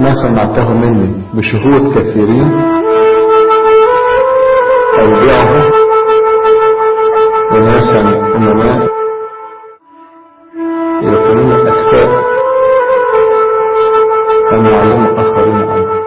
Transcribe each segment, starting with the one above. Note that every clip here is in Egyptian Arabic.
ما سمعته مني بشهود كثيرين أودعه وناسا أمناء يكونون أكفاء أن يعلموا آخرين عنه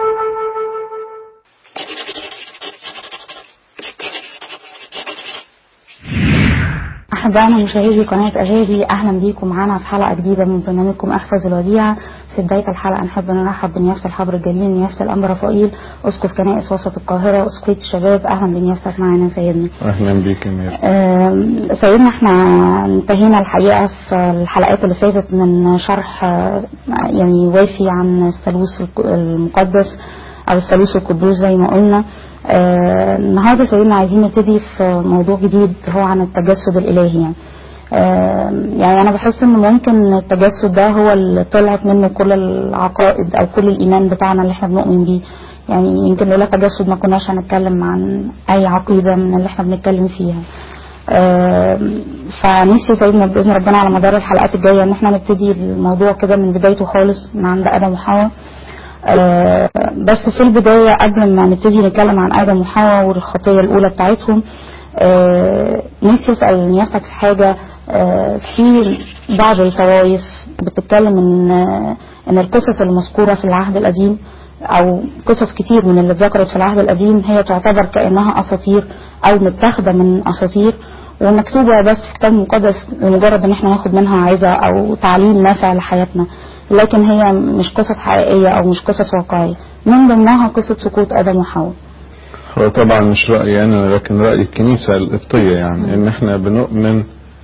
أحبائنا مشاهدي قناة أجابي أهلا بيكم معانا في حلقة جديدة من برنامجكم أحفظ الوديعة في بداية الحلقة نحب نرحب بنيافة الحبر الجليل نيافة الأنبا رفائيل أسقف كنائس وسط القاهرة أسقفية الشباب أهلا بنيافتك معانا سيدنا أهلا بيك يا مير آم، سيدنا احنا انتهينا الحقيقة في الحلقات اللي فاتت من شرح آه، يعني وافي عن الثالوث الك- المقدس أو الثالوث القدوس زي ما قلنا آه، النهارده سيدنا عايزين نبتدي في موضوع جديد هو عن التجسد الإلهي يعني آه، يعني أنا بحس إن ممكن التجسد ده هو اللي طلعت منه كل العقائد أو كل الإيمان بتاعنا اللي احنا بنؤمن بيه يعني يمكن لولا التجسد ما كناش هنتكلم عن أي عقيدة من اللي احنا بنتكلم فيها آه، فنفسي سيدنا باذن ربنا على مدار الحلقات الجايه ان احنا نبتدي الموضوع كده من بدايته خالص من عند ادم وحواء آه، بس في البدايه قبل ما نبتدي نتكلم عن ادم وحواء والخطيه الاولى بتاعتهم آه، نفسي اسال نيافتك في حاجه آه، في بعض الطوائف بتتكلم ان آه، ان القصص المذكوره في العهد القديم او قصص كتير من اللي اتذكرت في العهد القديم هي تعتبر كانها اساطير او متاخده من اساطير ومكتوبه بس في الكتاب المقدس لمجرد ان احنا ناخد منها عظه او تعليم نافع لحياتنا لكن هي مش قصص حقيقيه او مش قصص واقعيه من ضمنها قصه سقوط ادم وحواء هو طبعا مش رأيي أنا لكن رأي الكنيسة القبطية يعني إن إحنا بنؤمن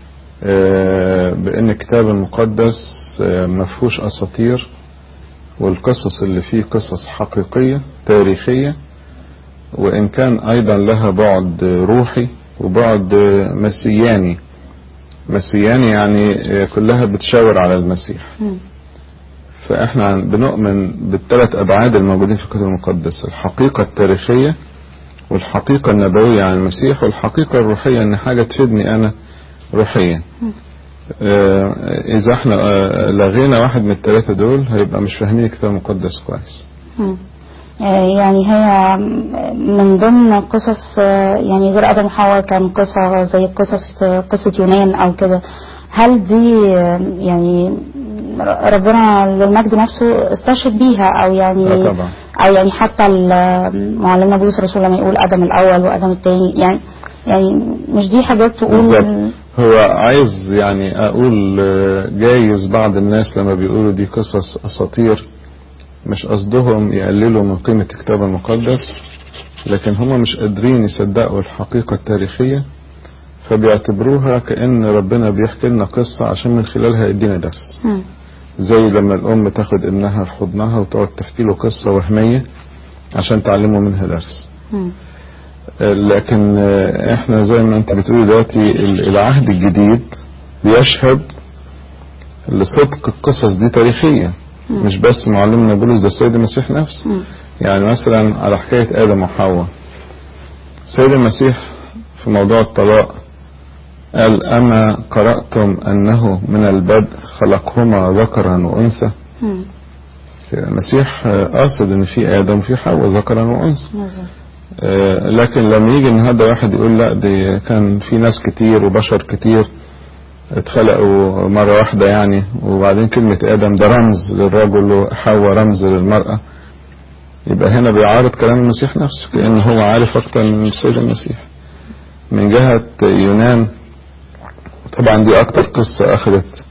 آه، بأن الكتاب المقدس آه، ما فيهوش أساطير والقصص اللي فيه قصص حقيقية تاريخية وإن كان أيضا لها بعد روحي وبعد مسياني مسياني يعني آه، كلها بتشاور على المسيح مم. فاحنا بنؤمن بالثلاث ابعاد الموجودين في الكتاب المقدس الحقيقه التاريخيه والحقيقه النبويه عن المسيح والحقيقه الروحيه ان حاجه تفيدني انا روحيا آه، اذا احنا آه، لغينا واحد من الثلاثه دول هيبقى مش فاهمين الكتاب المقدس كويس مم. آه، يعني هي من ضمن قصص آه، يعني غير ادم وحواء كان قصه زي قصص آه، قصه يونان او كده هل دي آه، يعني ربنا للمجد نفسه استشهد بيها او يعني آه طبعا. او يعني حتى ال- معلمنا بولس الرسول لما يقول ادم الاول وادم الثاني يعني يعني مش دي حاجات تقول بالظبط هو عايز يعني اقول آه، جايز بعض الناس لما بيقولوا دي قصص اساطير مش قصدهم يقللوا من قيمة الكتاب المقدس لكن هم مش قادرين يصدقوا الحقيقة التاريخية فبيعتبروها كأن ربنا بيحكي لنا قصة عشان من خلالها يدينا درس مم. زي لما الأم تاخد ابنها في حضنها وتقعد تحكي له قصة وهمية عشان تعلمه منها درس مم. لكن آه، احنا زي ما انت بتقول دلوقتي ال- العهد الجديد بيشهد لصدق القصص دي تاريخيا مم. مش بس معلمنا بولس ده السيد المسيح نفسه مم. يعني مثلا على حكاية آدم وحواء السيد المسيح في موضوع الطلاق قال أما قرأتم أنه من البدء خلقهما ذكرا وأنثى مم. المسيح آه، قاصد ان في ادم وفي حواء ذكرا وانثى بالظبط. آه، لكن لما يجي النهارده واحد يقول لا دي كان في ناس كتير وبشر كتير اتخلقوا مرة واحدة يعني وبعدين كلمة آدم ده رمز للرجل وحواء رمز للمرأة يبقى هنا بيعارض كلام المسيح نفسه كأنه هو عارف أكتر من السيد المسيح من جهة يونان طبعا دي أكتر قصة أخذت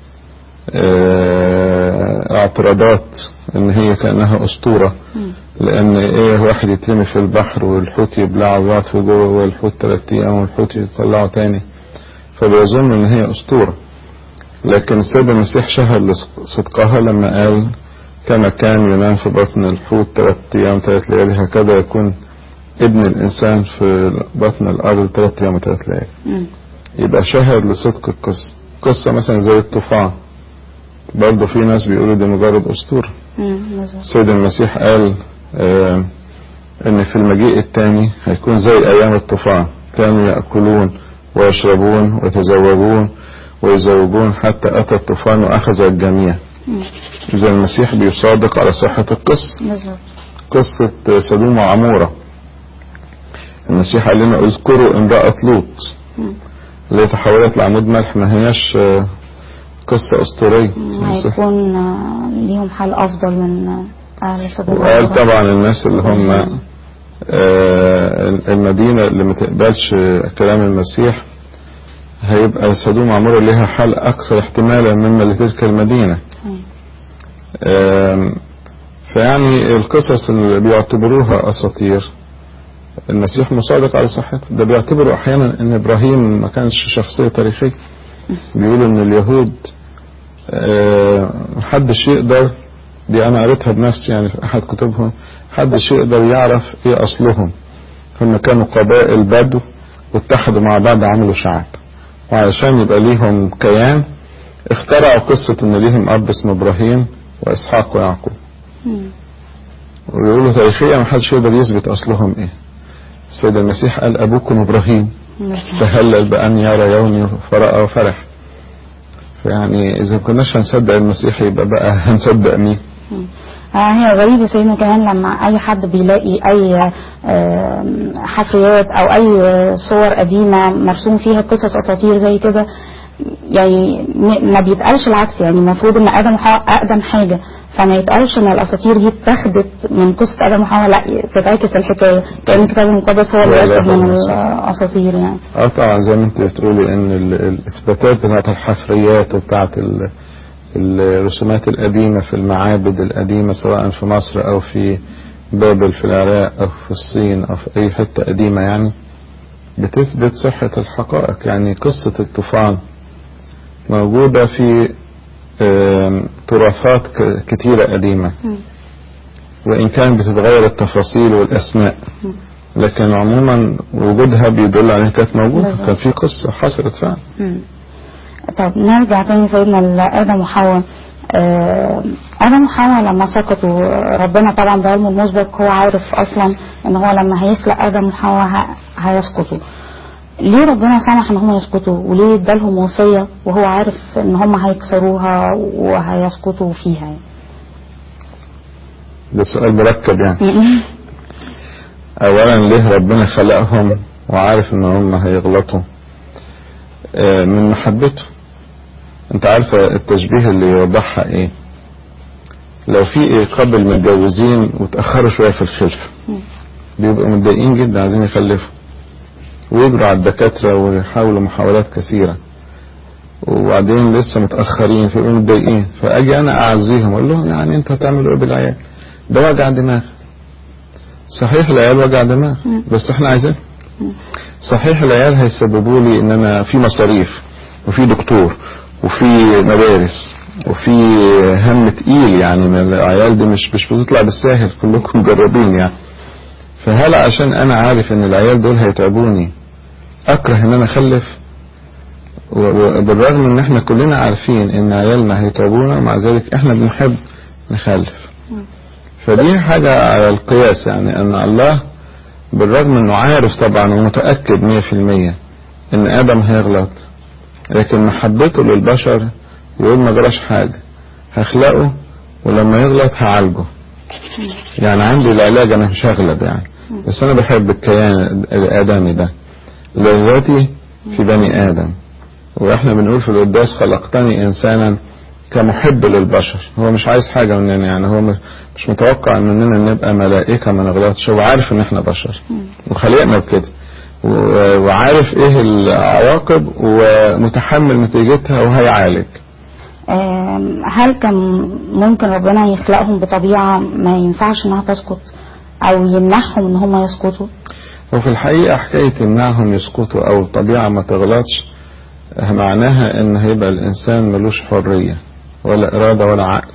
آه، اعتراضات إن هي كأنها أسطورة مم. لان ايه واحد يترمي في البحر والحوت يبلعه ويعطف جوه والحوت ثلاث ايام والحوت يطلعه تاني فبيظن ان هي اسطوره لكن السيد المسيح شهد لصدقها لما قال كما كان ينام في بطن الحوت ثلاث ايام ثلاث ليالي هكذا يكون ابن الانسان في بطن الارض ثلاث ايام وثلاث ليالي مم. يبقى شهد لصدق القصه قصه مثلا زي الطوفان برضه في ناس بيقولوا دي مجرد اسطوره مم. بالظبط. السيد المسيح قال آه ان في المجيء الثاني هيكون زي ايام الطوفان كانوا ياكلون ويشربون ويتزوجون ويزوجون حتى اتى الطوفان واخذ الجميع مم. إذا المسيح بيصادق على صحة القصة بالظبط قصة سدوم وعمورة المسيح قال لنا اذكروا امرأة لوط مم. اللي تحولت لعمود ملح ما هياش آه، قصة أسطورية المسيح هيكون آه، ليهم حال افضل من آه، اهل سدوم وقال وعمورة. طبعا الناس اللي هم آه، المدينة اللي ما تقبلش كلام المسيح هيبقى سدوم وعمورة ليها حال أكثر احتمالا مما لتلك المدينة مم. آم، فيعني القصص اللي بيعتبروها أساطير المسيح مصادق على صحتها ده بيعتبروا أحيانا أن إبراهيم ما كانش شخصية تاريخية بيقولوا أن اليهود آه، محدش يقدر دي أنا قريتها بنفسي يعني في أحد كتبهم محدش يقدر يعرف إيه أصلهم هم كانوا قبائل بدو واتحدوا مع بعض عملوا شعب وعلشان يبقى ليهم كيان اخترعوا قصة ان ليهم اب اسمه ابراهيم واسحاق ويعقوب مم. ويقولوا تاريخيا ما حدش يقدر يثبت اصلهم ايه السيد المسيح قال ابوكم ابراهيم بالظبط. تهلل بان يرى يومي فرأى وفرح فيعني اذا كناش هنصدق المسيح يبقى بقى هنصدق مين مم. آه، هي غريبة سيدنا كمان لما أي حد بيلاقي أي آه، حفريات أو أي صور قديمة مرسوم فيها قصص أساطير زي كده يعني م- ما بيتقالش العكس يعني المفروض إن آدم وحواء أقدم حاجة فما يتقالش إن الأساطير دي اتاخدت من قصة آدم وحواء لا تتعكس الحكاية كأن الكتاب المقدس هو اللي لا، لا، ياخد من خالص. الأساطير يعني اه طبعا زي ما انت بتقولي ان ال- الاثباتات بتاعت الحفريات وبتاعت ال- الرسومات القديمة في المعابد القديمة سواء في مصر او في بابل في العراق او في الصين او في اي حتة قديمة يعني بتثبت صحة الحقائق يعني قصة الطوفان موجودة في آم، تراثات ك- كتيرة قديمة مم. وإن كان بتتغير التفاصيل والأسماء مم. لكن عموما وجودها بيدل على إنها كانت موجودة بالظبط. كان في قصة حصلت فعلا مم. طب نرجع تاني سيدنا لآدم وحواء آه، آدم وحواء لما سقطوا ربنا طبعا بعلمه المسبق هو عارف أصلا إن هو لما هيخلق آدم وحواء ه- هيسقطوا ليه ربنا سمح إن هم يسقطوا وليه ادالهم وصية وهو عارف إن هم هيكسروها وهيسقطوا فيها يعني. ده سؤال مركب يعني أولا ليه ربنا خلقهم وعارف إن هم هيغلطوا آه، من محبته أنت عارفة التشبيه اللي يوضحها إيه لو في إيه قبل متجوزين وتأخروا شوية في الخلفة بيبقوا متضايقين جدا عايزين يخلفوا ويجروا على الدكاترة ويحاولوا محاولات كثيرة وبعدين لسه متأخرين فيبقوا متضايقين فأجي أنا أعزيهم أقول لهم يعني أنتوا هتعملوا إيه بالعيال ده وجع دماغ صحيح العيال وجع دماغ مم. بس احنا عايزين صحيح العيال هيسببوا لي ان انا في مصاريف وفي دكتور وفي مدارس وفي هم تقيل يعني من العيال دي مش مش بتطلع بالساهل كلكم مجربين يعني فهل عشان انا عارف ان العيال دول هيتعبوني اكره ان انا اخلف و- وبالرغم ان احنا كلنا عارفين ان عيالنا هيتعبونا مع ذلك احنا بنحب نخلف فدي حاجة على القياس يعني ان الله بالرغم انه عارف طبعا ومتأكد مية في المية ان ادم هيغلط لكن محبته للبشر يقول ما جراش حاجة هخلقه ولما يغلط هعالجه يعني عندي العلاج انا مش هغلب يعني بس انا بحب الكيان الادمي ده لذاتي في بني ادم واحنا بنقول في القداس خلقتني انسانا كمحب للبشر هو مش عايز حاجة مننا يعني هو مش- مش متوقع مننا نبقى ملائكة ما نغلطش هو عارف ان احنا بشر وخلقنا بكده و- وعارف ايه العواقب ومتحمل نتيجتها وهيعالج آم، هل كان ممكن ربنا يخلقهم بطبيعة ما ينفعش انها تسقط او يمنعهم ان هم يسقطوا وفي الحقيقة حكاية يمنعهم يسقطوا او الطبيعة ما تغلطش معناها ان هيبقى الانسان ملوش حرية ولا ارادة ولا عقل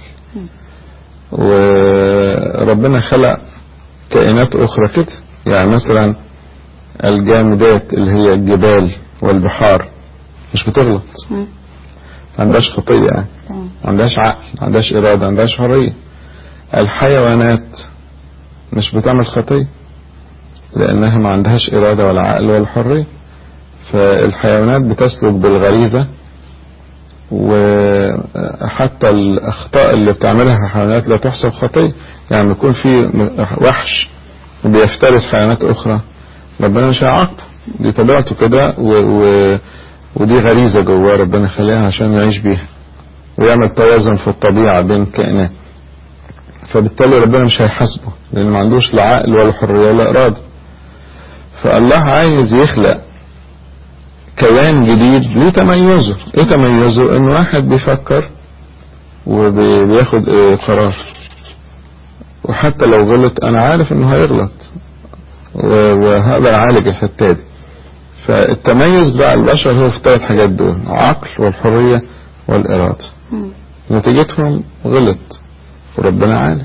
وربنا خلق كائنات اخرى كده يعني مثلا الجامدات اللي هي الجبال والبحار مش بتغلط مم. ما عندهاش خطية يعني تمام. ما عندهاش عقل ما عندهاش إرادة ما عندهاش حرية الحيوانات مش بتعمل خطية لأنها ما عندهاش إرادة ولا عقل ولا حرية فالحيوانات بتسلك بالغريزة وحتى الأخطاء اللي بتعملها الحيوانات لا تحسب خطية يعني يكون في وحش بيفترس حيوانات أخرى ربنا مش هيعاقبه دي طبيعته كده و... و... ودي غريزة جواه ربنا يخليها عشان يعيش بيها ويعمل توازن في الطبيعة بين الكائنات فبالتالي ربنا مش هيحاسبه لأن ما عندوش لا عقل ولا حرية ولا إرادة فالله عايز يخلق كيان جديد ليه تميزه ايه تميزه ان واحد بيفكر وبياخد قرار وحتى لو غلط انا عارف انه هيغلط وهقدر اعالج الحته دي فالتميز بتاع البشر هو في الثلاث حاجات دول العقل والحريه والاراده نتيجتهم غلط وربنا عالج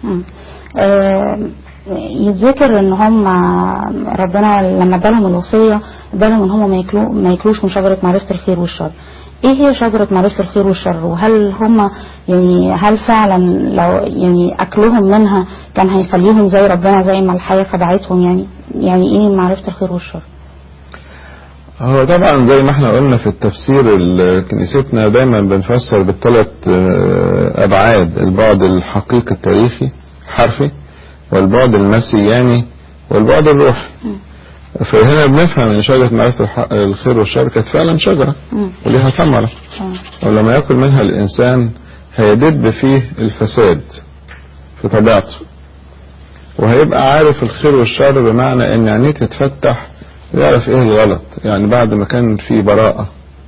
يتذكر ان هم ربنا لما ادالهم الوصيه ادالهم ان هم ما ياكلوا ما ياكلوش من شجره معرفه الخير والشر ايه هي شجره معرفه الخير والشر وهل هم يعني هل فعلا لو يعني اكلهم منها كان هيخليهم زي ربنا زي ما الحياه خدعتهم يعني يعني ايه معرفه الخير والشر هو طبعا زي ما احنا قلنا في التفسير كنيستنا دايما بنفسر بالثلاث ابعاد البعد الحقيقي التاريخي حرفي والبعد المسياني والبعد الروحي فهنا بنفهم ان شجرة معرفة الخير والشر كانت فعلا شجرة وليها ثمرة ولما ياكل منها الانسان هيدب فيه الفساد في طبيعته وهيبقى عارف الخير والشر بمعنى ان عينيه تتفتح ويعرف ايه الغلط يعني بعد ما كان في براءة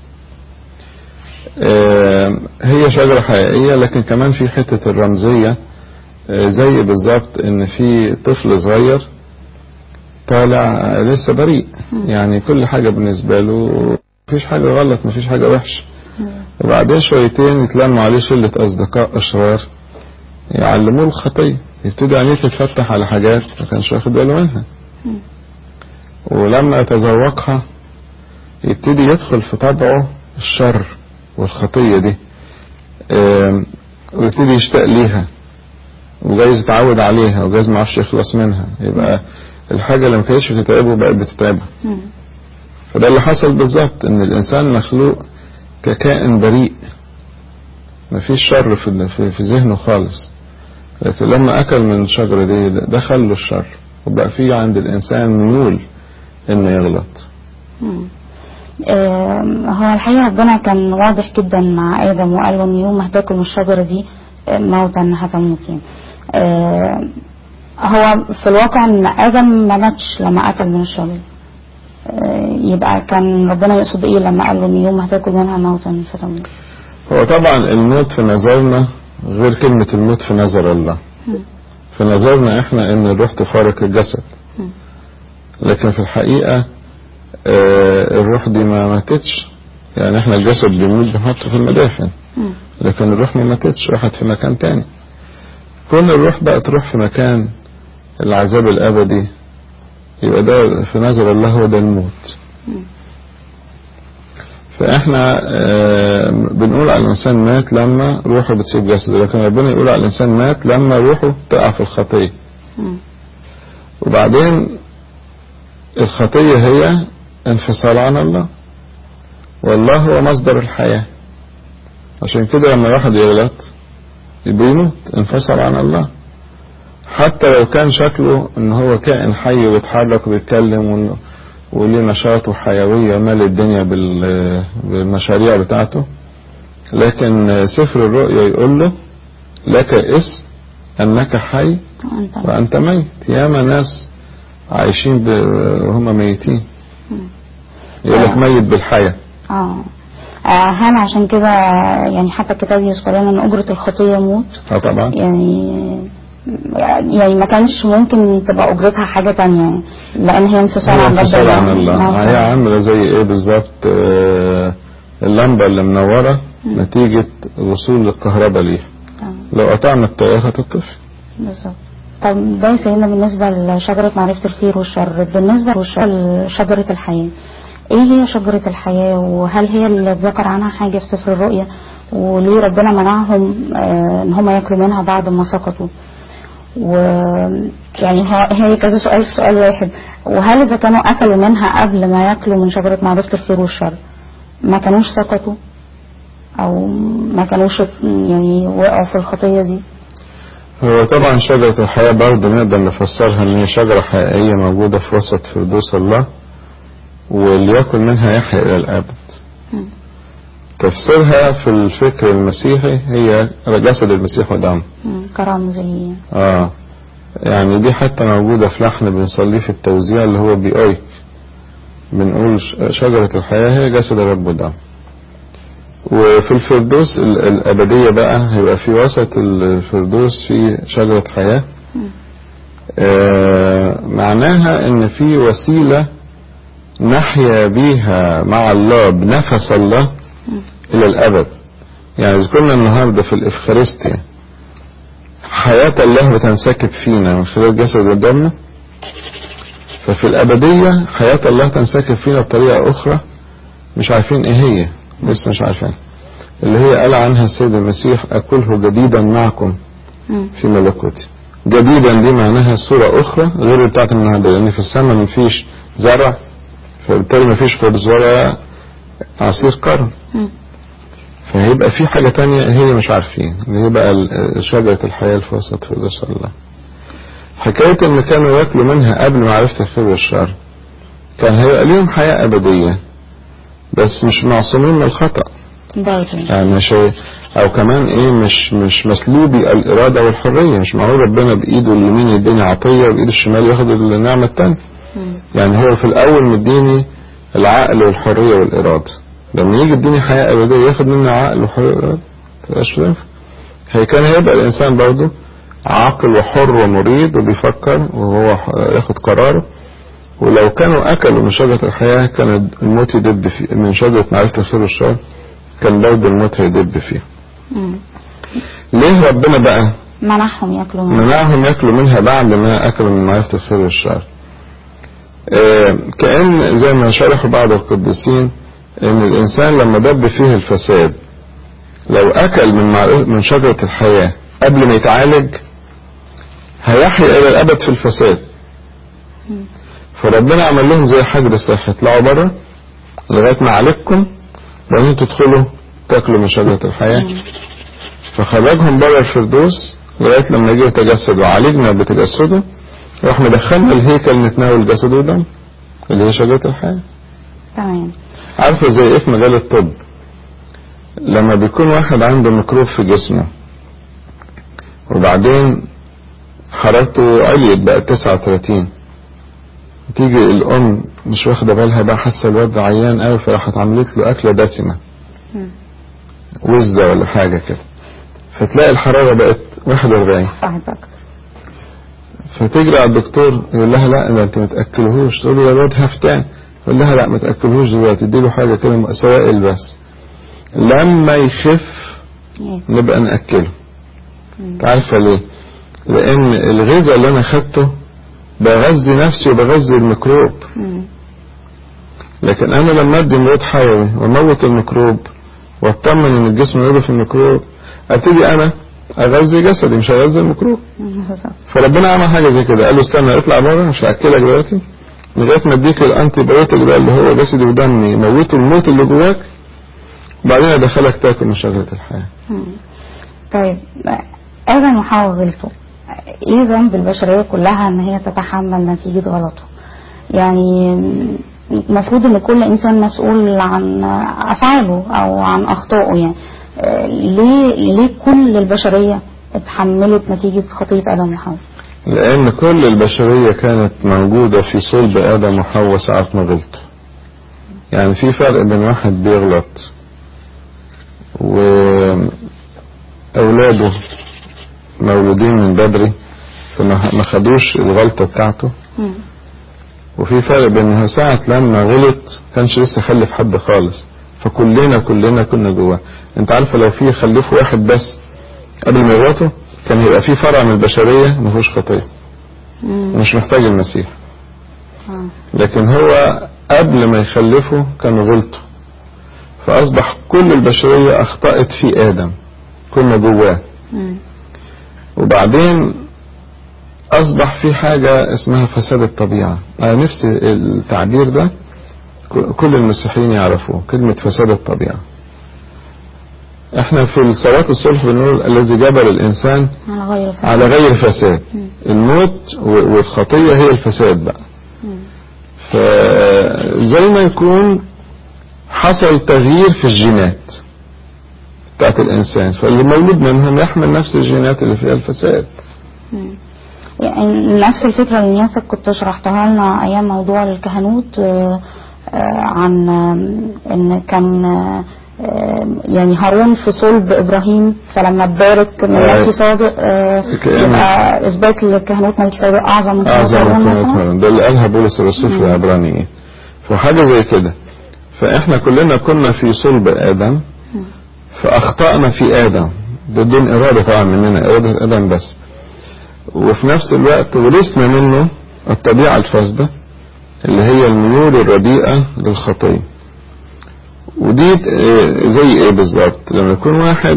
هي شجرة حقيقية لكن كمان في حتة الرمزية زي بالظبط ان في طفل صغير طالع لسه بريء يعني كل حاجة بالنسبة له مفيش حاجة غلط مفيش حاجة وحشة وبعدين شويتين يتلموا عليه شلة أصدقاء أشرار يعلموه الخطية يبتدي عينيه تتفتح على حاجات ما كانش واخد باله منها ولما يتذوقها يبتدي يدخل في طبعه الشر والخطية دي ويبتدي يشتاق ليها وجايز يتعود عليها وجايز ما عرفش يخلص منها يبقى الحاجة اللي ما كانتش بتتعبه بقت بتتعبه فده اللي حصل بالظبط ان الانسان مخلوق ككائن بريء مفيش شر في في, في ذهنه خالص لكن لما اكل من الشجرة دي دخل له الشر وبقى في عند الانسان ميول انه يغلط آه هو الحقيقة ربنا كان واضح جدا مع آدم وقال له إن يوم ما هتاكل من الشجرة دي موتا هتموت يعني آه هو في الواقع ان ادم ما ماتش لما اكل من الشجره آه يبقى كان ربنا يقصد ايه لما قال له ان يوم هتاكل منها موتا ستموت هو طبعا الموت في نظرنا غير كلمة الموت في نظر الله م. في نظرنا احنا ان الروح تفارق الجسد م. لكن في الحقيقة آه الروح دي ما ماتتش يعني احنا الجسد بيموت بنحطه في المدافن م. لكن الروح ما ماتتش راحت في مكان تاني كون الروح بقى تروح في مكان العذاب الابدي يبقى ده في نظر الله هو ده الموت فاحنا آه بنقول على الانسان مات لما روحه بتسيب جسده لكن ربنا يقول على الانسان مات لما روحه تقع في الخطيه وبعدين الخطيه هي انفصال عن الله والله هو مصدر الحياه عشان كده لما واحد يغلط بيموت انفصل عن الله حتى لو كان شكله ان هو كائن حي ويتحرك ويتكلم وليه نشاط وحيوية مال الدنيا بالمشاريع بتاعته لكن سفر الرؤيا يقول له لك اسم انك حي وانت ميت ياما ناس عايشين وهم ميتين يقول لك ميت بالحياه اه هل عشان كده يعني حتى الكتاب يذكر لنا ان اجره الخطيه موت اه طبعا يعني يعني ما كانش ممكن تبقى اجرتها حاجه تانية يعني لان هي انفصال عن انفصال عن الله هي عامله زي ايه بالظبط آه اللمبه اللي منوره م. نتيجه وصول الكهرباء ليها لو قطعنا التيار هتطفي بالظبط طب ده سيدنا بالنسبه لشجره معرفه الخير والشر بالنسبه لشجره الحياه ايه هي شجرة الحياة وهل هي اللي ذكر عنها حاجة في سفر الرؤيا وليه ربنا منعهم آه ان هم ياكلوا منها بعد ما سقطوا و يعني هي كذا سؤال في سؤال واحد وهل اذا كانوا اكلوا منها قبل ما ياكلوا من شجرة معرفة الخير والشر ما كانوش سقطوا او ما كانوش يعني وقعوا في الخطية دي هو طبعا شجرة الحياة برضه نقدر نفسرها ان هي شجرة حقيقية موجودة في وسط فردوس الله وليكن منها يحيى الى الابد مم. تفسيرها في الفكر المسيحي هي جسد المسيح ودمه مم. كرمز ليه اه يعني دي حتى موجودة في لحن بنصليه في التوزيع اللي هو بيقوي بنقول ش- شجرة الحياة هي جسد الرب ودم وفي الفردوس ال- الأبدية بقى هيبقى في وسط الفردوس في شجرة حياة مم. آه معناها ان في وسيلة نحيا بيها مع الله بنفس الله مم. الى الابد يعني اذا كنا النهارده في الافخارستيا حياة الله بتنسكب فينا من خلال جسد ودم ففي الابدية حياة الله تنسكب فينا بطريقة اخرى مش عارفين ايه هي لسه مش عارفين اللي هي قال عنها السيد المسيح اكله جديدا معكم مم. في ملكوتي جديدا دي معناها صورة أخرى غير بتاعت النهاردة لأن في السماء مفيش زرع فبالتالي مفيش خبز ولا عصير قرن مم. فهيبقى في حاجة تانية هي مش عارفين اللي هي بقى ال- شجرة الحياة في وسط في قدس الله حكاية إن كانوا ياكلوا منها قبل معرفة الخير والشر كان هيبقى ليهم حياة أبدية بس مش معصومين من الخطأ برضه يعني مش او كمان ايه مش مش مسلوبي الاراده والحريه مش معقول ربنا بايده اليمين يديني عطيه وبايده الشمال ياخد النعمه الثانيه مم. يعني هو في الاول مديني العقل والحريه والاراده لما يجي يديني حياه ابديه ياخد مني عقل وحريه واراده تبقاش ينفع هي كان هيبقى الانسان برضه عاقل وحر ومريد وبيفكر وهو ح- ياخد قراره ولو كانوا اكلوا من شجره الحياه كان الموت يدب فيه من شجره معرفه الخير والشر كان برضه الموت هيدب فيه مم. ليه ربنا بقى منعهم ياكلوا منها منعهم ياكلوا منها بعد ما اكلوا من معرفة الخير والشر آه، كأن زي ما شرحوا بعض القديسين ان الانسان لما دب فيه الفساد لو اكل من معرفة من شجرة الحياة قبل ما يتعالج هيحيا الى الابد في الفساد مم. فربنا عمل لهم زي حجر صحي اطلعوا بره لغايه ما عالجكم وبعدين تدخلوا تاكلوا من شجره الحياه مم. فخرجهم بره الفردوس لغايه لما جه يتجسد وعالجنا بتجسده راح مدخلنا الهيكل نتناول جسده ودم اللي هي شجره الحياه تمام عارفه زي ايه في مجال الطب لما بيكون واحد عنده ميكروب في جسمه وبعدين حرارته عليت بقى 39 تيجي الام مش واخده بالها بقى حاسه الواد عيان قوي فراحت عملت له اكله دسمه مم. وزه ولا حاجه كده فتلاقي الحراره بقت 41 صعب اكتر فتجري على الدكتور يقول لها لا ده انت ما تاكلهوش تقول له ده الواد هفتان يقول لها لا ما تاكلهوش دلوقتي اديله حاجه كده سوائل بس لما يخف إيه. نبقى ناكله مم. انت عارفه ليه لان الغذاء اللي انا خدته بغذي نفسي وبغذي الميكروب مم. لكن انا لما ادي مضاد حيوي واموت الميكروب واطمن ان الجسم نضف الميكروب ابتدي انا اغذي جسدي مش هغذي الميكروب مم. بالظبط. فربنا عمل حاجه زي كده قال له استنى اطلع بره مش هاكلك دلوقتي لغايه ما اديك الانتي بايوتيك ده اللي هو جسدي ودمي موته الموت اللي جواك وبعدين ادخلك تاكل من شجره الحياه مم. طيب آدم وحواء غلطوا ايه ذنب البشرية كلها ان هي تتحمل نتيجة غلطه يعني المفروض ان كل انسان مسؤول عن افعاله او عن اخطائه يعني آه، ليه ليه كل البشرية اتحملت نتيجة خطية ادم وحواء لأن كل البشرية كانت موجودة في صلب آدم وحواء ساعة ما غلطوا يعني في فرق بين واحد بيغلط وأولاده مولودين من بدري فما ما خدوش الغلطة بتاعته مم. وفي فرق بين إنه ساعة لما غلط كانش لسه خلف حد خالص فكلنا كلنا كنا جواه انت عارفه لو في خلفوا واحد بس قبل ما يغلطوا كان هيبقى في فرع من البشرية ما فيهوش خطية مم. مش محتاج المسيح آه. لكن هو قبل ما يخلفه كانوا غلطوا فأصبح كل البشرية أخطأت في آدم كنا جواه مم. وبعدين أصبح في حاجة اسمها فساد الطبيعة أنا نفسي التعبير ده ك- كل المسيحيين يعرفوه كلمة فساد الطبيعة احنا في صلاة الصلح بنقول الذي جبل الانسان على غير فهم. على غير فساد مم. الموت و- والخطية هي الفساد بقى مم. فزي ما يكون حصل تغيير في الجينات بتاعت الانسان فاللي مولود منهم يحمل نفس الجينات اللي فيها الفساد مم. يعني نفس الفكرة اللي نياسك كنت شرحتها لنا أيام موضوع الكهنوت آه، آه، عن آه، إن كان آه، آه، يعني هارون في صلب إبراهيم فلما تبارك ملكي صادق آه، كأن- يبقى إثبات لكهنوت ملكي صادق أعظم من كهنوت اعظم هارون من مثلا هارون ده اللي قالها بولس الرسول في مم. العبرانيين فحاجة زي كده فاحنا كلنا كنا في صلب ادم مم. فاخطأنا في ادم بدون ارادة طبعا مننا ارادة ادم بس وفي نفس الوقت ورثنا منه الطبيعة الفاسدة اللي هي الميول الرديئة للخطية ودي آه، زي ايه بالظبط لما يكون واحد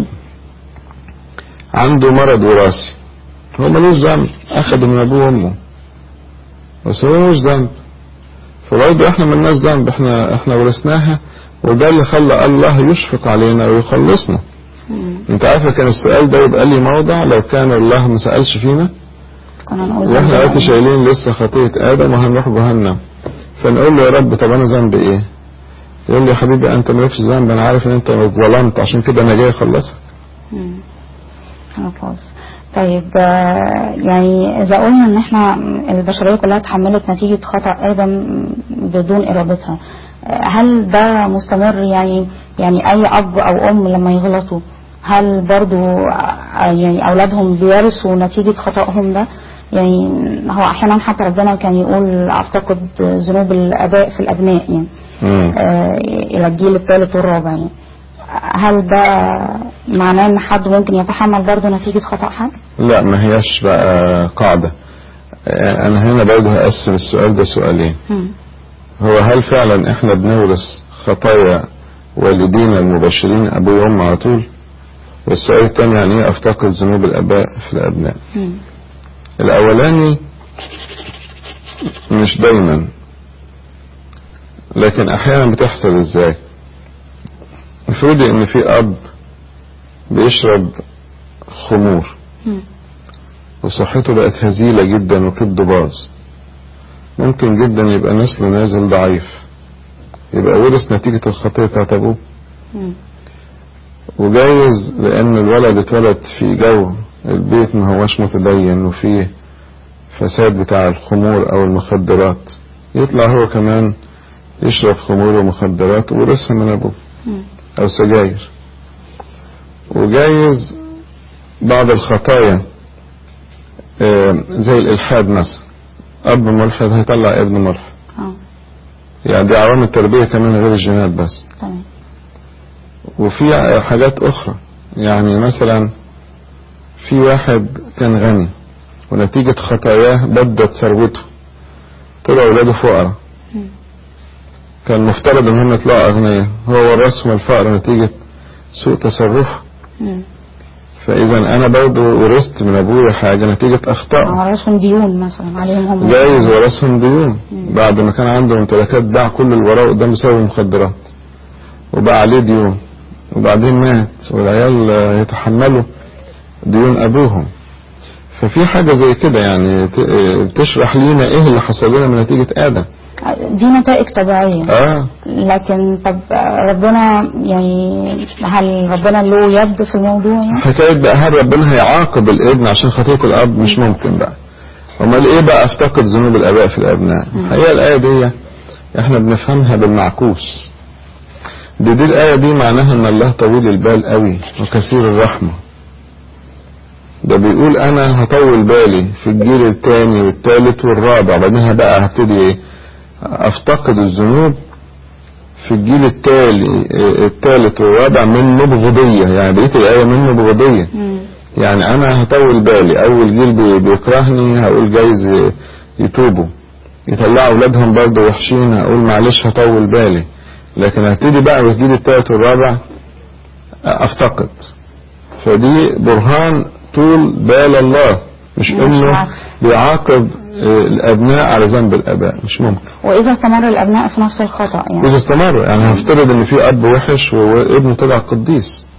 عنده مرض وراثي هو ملوش ذنب اخده من ابوه وامه بس هو ملوش ذنب فبرضه احنا ملناش ذنب احنا احنا ورثناها وده اللي خلى الله يشفق علينا ويخلصنا مم. انت عارفه كان السؤال ده يبقى لي موضع لو كان الله ما سالش فينا كنا نقول واحنا ذنب دلوقتي الأم. شايلين لسه خطيه ادم وهنروح جهنم فنقول له يا رب طب انا ذنبي ايه؟ يقول لي يا حبيبي انت مالكش ذنب انا عارف ان انت اتظلمت عشان كده انا جاي اخلصك مم. حلو خالص طيب آه، يعني إذا قلنا إن إحنا البشرية كلها اتحملت نتيجة خطأ آدم بدون إرادتها آه، هل ده مستمر يعني يعني أي أب أو أم لما يغلطوا هل برضو آه، يعني أولادهم بيرثوا نتيجة خطأهم ده يعني هو أحيانا حتى ربنا كان يقول أعتقد ذنوب الآباء في الأبناء يعني مم. آه، إلى الجيل الثالث والرابع يعني هل ده معناه ان حد ممكن يتحمل برضه نتيجة خطأ حد؟ لا ما هياش بقى قاعده آه، انا هنا برضه هقسم السؤال ده سؤالين مم. هو هل فعلا احنا بنورث خطايا والدينا المبشرين ابوي وام على طول والسؤال الثاني يعني ايه افتقد ذنوب الاباء في الابناء مم. الاولاني مش دايما لكن احيانا بتحصل ازاي افرضي ان في اب بيشرب خمور مم. وصحته بقت هزيلة جدا وكبده باظ ممكن جدا يبقى نسله نازل ضعيف يبقى ورث نتيجة الخطية بتاعت ابوه مم. وجايز لان الولد اتولد في جو البيت ما هوش متدين وفيه فساد بتاع الخمور او المخدرات يطلع هو كمان يشرب خمور ومخدرات وورثها من ابوه مم. او سجاير وجايز بعض الخطايا آه، زي الالحاد مثلا اب ملحد هيطلع ابن ملحد اه يعني دي عوامل تربية كمان غير الجينات بس تمام وفي حاجات اخرى يعني مثلا في واحد كان غني ونتيجة خطاياه بدت ثروته طلع اولاده فقراء مم. كان مفترض ان هم يطلعوا اغنياء هو ورثهم الفقر نتيجة سوء تصرفه مم. فاذا انا برضه ورثت من ابويا حاجة نتيجة اخطاء ورثهم ديون مثلا عليهم هم جايز ورثهم ديون مم. بعد ما كان عنده ممتلكات باع كل اللي وراه قدام بسبب المخدرات وباع عليه ديون وبعدين مات والعيال آه، يتحملوا ديون ابوهم ففي حاجة زي كده يعني ت- آه، بتشرح لينا ايه اللي حصل لنا من نتيجة ادم دي نتائج طبيعية اه لكن طب ربنا يعني هل ربنا له يد في الموضوع يعني؟ حكاية بقى هل ربنا هيعاقب الابن عشان خطية الاب مش ممكن بقى امال ايه بقى افتقد ذنوب الاباء في الابناء الحقيقة الاية دي احنا بنفهمها بالمعكوس دي دي الاية دي معناها ان الله طويل البال قوي وكثير الرحمة ده بيقول انا هطول بالي في الجيل الثاني والثالث والرابع بعدين بقى هبتدي ايه افتقد الذنوب في الجيل التالي الثالث والرابع من مبغضية يعني بقيت الآية من مبغضية مم. يعني أنا هطول بالي أول جيل بي- بيكرهني هقول جايز يتوبوا يطلعوا أولادهم برضه وحشين هقول معلش هطول بالي لكن هبتدي بقى في الجيل الثالث والرابع أفتقد فدي برهان طول بال الله مش مش إنه العكس. بيعاقب آه، الأبناء على ذنب الآباء مش ممكن وإذا استمر الأبناء في نفس الخطأ يعني إذا استمر يعني هفترض إن في أب وحش وابنه طلع قديس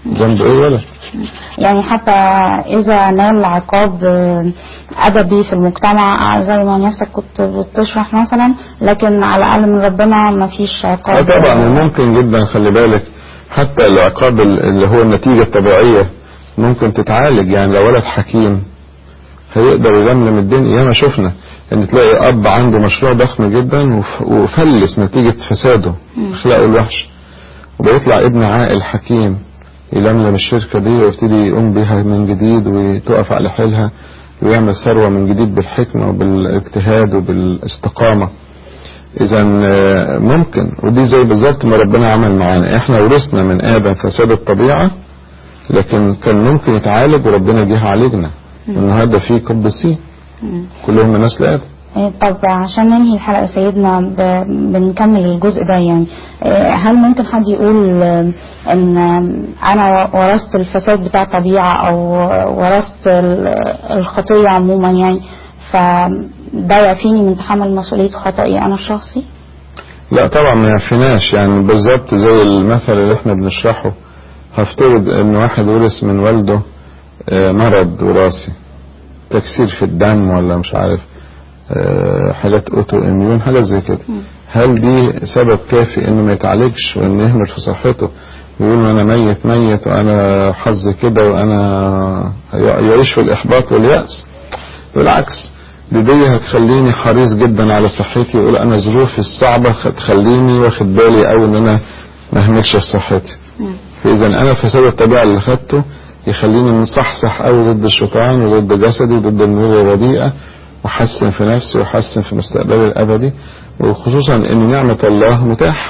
ذنب ايه ولا يعني حتى إذا نال عقاب آه، أدبي في المجتمع زي ما نفسك كنت بتشرح مثلا لكن على الأقل من ربنا ما فيش عقاب اه طبعا ممكن جدا خلي بالك حتى العقاب ال- اللي هو النتيجة الطبيعية ممكن تتعالج يعني لو ولد حكيم هيقدر يلملم الدنيا ياما شفنا ان تلاقي اب عنده مشروع ضخم جدا وف- وفلس نتيجة فساده اخلاقه الوحش وبيطلع ابن عاقل حكيم يلملم الشركة دي ويبتدي يقوم بيها من جديد وتقف على حيلها ويعمل ثروة من جديد بالحكمة وبالاجتهاد وبالاستقامة اذا آه، ممكن ودي زي بالظبط ما ربنا عمل معانا احنا ورثنا من ادم فساد الطبيعه لكن كان ممكن يتعالج وربنا جه عالجنا النهارده في قديسين كلهم من نسل ادم إيه، طب عشان ننهي الحلقة سيدنا ب- بنكمل الجزء ده يعني إيه، هل ممكن حد يقول آه، ان آه، انا ورثت الفساد بتاع الطبيعة او ورثت ال- الخطية عموما يعني فده يعفيني من تحمل مسؤولية خطئي انا الشخصي لا طبعا ما يعفيناش يعني بالظبط زي المثل اللي احنا بنشرحه هفترض ان واحد ورث من والده آه، مرض وراثي تكسير في الدم ولا مش عارف آه، حاجات اوتو اميون حاجات زي كده هل دي سبب كافي انه ما يتعالجش وانه يهمل في صحته ويقول انا ميت ميت وانا حظي كده وانا يعيش في الاحباط واليأس بالعكس دي دي هتخليني حريص جدا على صحتي واقول انا ظروفي الصعبه هتخليني واخد بالي قوي ان انا ما اهملش في صحتي فاذا انا فساد الطبيعه اللي خدته يخليني مصحصح قوي ضد الشيطان وضد جسدي وضد الميول الرديئه واحسن في نفسي واحسن في مستقبلي الابدي وخصوصا ان نعمه الله متاحه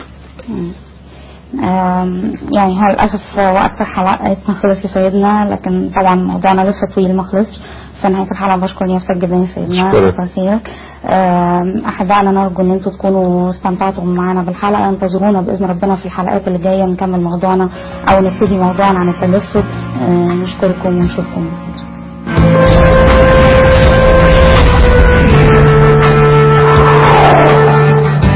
آم، يعني هو للأسف وقت حلقتنا خلص يا سيدنا لكن طبعا موضوعنا لسه طويل ما خلصش في نهاية الحلقة بشكر نفسك جدا يا سيدنا أشكرك. كتر خيرك آم، أحبائنا نرجو إن أنتوا تكونوا استمتعتوا معانا بالحلقة انتظرونا بإذن ربنا في الحلقات اللي جاية نكمل موضوعنا أو نبتدي موضوعنا عن التجسد آم، نشكركم ونشوفكم